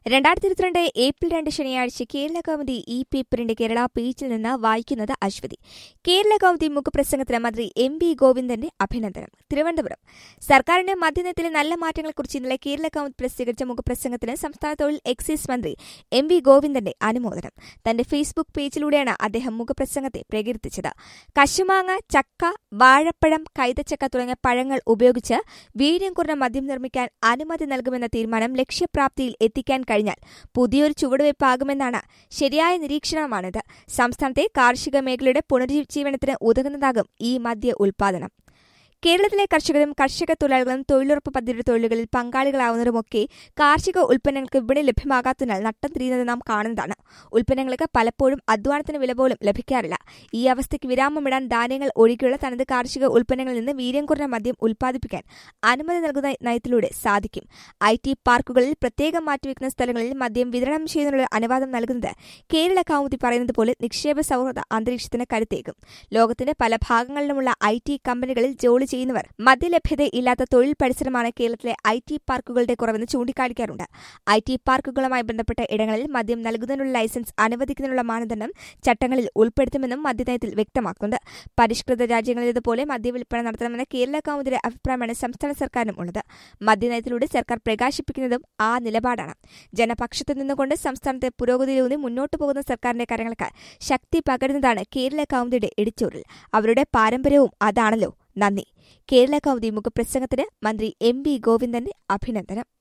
രണ്ടായിരത്തി ഇരുപത്തിരണ്ട് ഏപ്രിൽ രണ്ട് ശനിയാഴ്ച കേരള കൗമുദി ഇ പേപ്പറിന്റെ കേരള പേജിൽ നിന്ന് വായിക്കുന്നത് അശ്വതി കേരള കൗമുദി മുഖപ്രസംഗത്തിന് മന്ത്രി എം വി ഗോവിന്ദന്റെ അഭിനന്ദനം തിരുവനന്തപുരം സർക്കാരിന്റെ മദ്യനയത്തിലെ നല്ല മാറ്റങ്ങളെക്കുറിച്ച് ഇന്നലെ കേരള കൗമുദി പ്രസിദ്ധീകരിച്ച മുഖപ്രസംഗത്തിന് സംസ്ഥാന തൊഴിൽ എക്സൈസ് മന്ത്രി എം വി ഗോവിന്ദന്റെ അനുമോദനം തന്റെ ഫേസ്ബുക്ക് പേജിലൂടെയാണ് അദ്ദേഹം മുഖപ്രസംഗത്തെ പ്രകീർത്തിച്ചത് കശുമാങ്ങ ചക്ക വാഴപ്പഴം കൈതച്ചക്ക തുടങ്ങിയ പഴങ്ങൾ ഉപയോഗിച്ച് വീര്യം കുറഞ്ഞ മദ്യം നിർമ്മിക്കാൻ അനുമതി നൽകുമെന്ന തീരുമാനം ലക്ഷ്യപ്രാപ്തിയിൽ എത്തിക്കാൻ കഴിഞ്ഞാൽ പുതിയൊരു ചുവടുവയ്പാകുമെന്നാണ് ശരിയായ നിരീക്ഷണമാണിത് സംസ്ഥാനത്തെ കാർഷിക മേഖലയുടെ പുനരുജ്ജീവനത്തിന് ഉതകുന്നതാകും ഈ മദ്യ ഉൽപാദനം കേരളത്തിലെ കർഷകരും കർഷക തൊഴിലാളികളും തൊഴിലുറപ്പ് പദ്ധതിയുടെ തൊഴിലുകളിൽ പങ്കാളികളാവുന്നവരുമൊക്കെ കാർഷിക ഉൽപ്പന്നങ്ങൾക്ക് വിപണി ലഭ്യമാകാത്തതിനാൽ നട്ടം തിരിയുന്നത് നാം കാണുന്നതാണ് ഉൽപ്പന്നങ്ങൾക്ക് പലപ്പോഴും അധ്വാനത്തിന് വില പോലും ലഭിക്കാറില്ല ഈ അവസ്ഥയ്ക്ക് വിരാമമിടാൻ ധാന്യങ്ങൾ ഒഴികെയുള്ള തനത് കാർഷിക ഉൽപ്പന്നങ്ങളിൽ നിന്ന് വീര്യം കുറഞ്ഞ മദ്യം ഉൽപ്പാദിപ്പിക്കാൻ അനുമതി നൽകുന്ന നയത്തിലൂടെ സാധിക്കും ഐ ടി പാർക്കുകളിൽ പ്രത്യേകം മാറ്റിവെക്കുന്ന സ്ഥലങ്ങളിൽ മദ്യം വിതരണം ചെയ്യുന്നതിനുള്ള അനുവാദം നൽകുന്നത് കേരള കൗമുദി പറയുന്നത് പോലെ നിക്ഷേപ സൗഹൃദ അന്തരീക്ഷത്തിന് കരുത്തേക്കും ലോകത്തിന്റെ പല ഭാഗങ്ങളിലുമുള്ള ഐ ടി കമ്പനികളിൽ ജോലി ചെയ്യുന്നവർ മദ്യലഭ്യതയില്ലാത്ത തൊഴിൽ പരിസരമാണ് കേരളത്തിലെ ഐ ടി പാർക്കുകളുടെ കുറവെന്ന് ചൂണ്ടിക്കാണിക്കാറുണ്ട് ഐ ടി പാർക്കുകളുമായി ബന്ധപ്പെട്ട ഇടങ്ങളിൽ മദ്യം നൽകുന്നതിനുള്ള ലൈസൻസ് അനുവദിക്കുന്നതിനുള്ള മാനദണ്ഡം ചട്ടങ്ങളിൽ ഉൾപ്പെടുത്തുമെന്നും മദ്യനയത്തിൽ വ്യക്തമാക്കുന്നുണ്ട് പരിഷ്കൃത രാജ്യങ്ങളിലേതുപോലെ മദ്യവിൽപ്പന നടത്തണമെന്ന കേരള കൗമുദിയുടെ അഭിപ്രായമാണ് സംസ്ഥാന സർക്കാരിനും ഉള്ളത് മദ്യനയത്തിലൂടെ സർക്കാർ പ്രകാശിപ്പിക്കുന്നതും ആ നിലപാടാണ് ജനപക്ഷത്തു നിന്നുകൊണ്ട് സംസ്ഥാനത്തെ പുരോഗതിയിലൂന്നി മുന്നോട്ടു പോകുന്ന സർക്കാരിന്റെ കാര്യങ്ങൾക്ക് ശക്തി പകരുന്നതാണ് കേരള കൗമുദിയുടെ എഡിറ്റോറിയൽ അവരുടെ പാരമ്പര്യവും അതാണല്ലോ നന്ദി കേരള കൗമുദി മുഖപ്രസംഗത്തിന് മന്ത്രി എം വി ഗോവിന്ദന്റെ അഭിനന്ദനം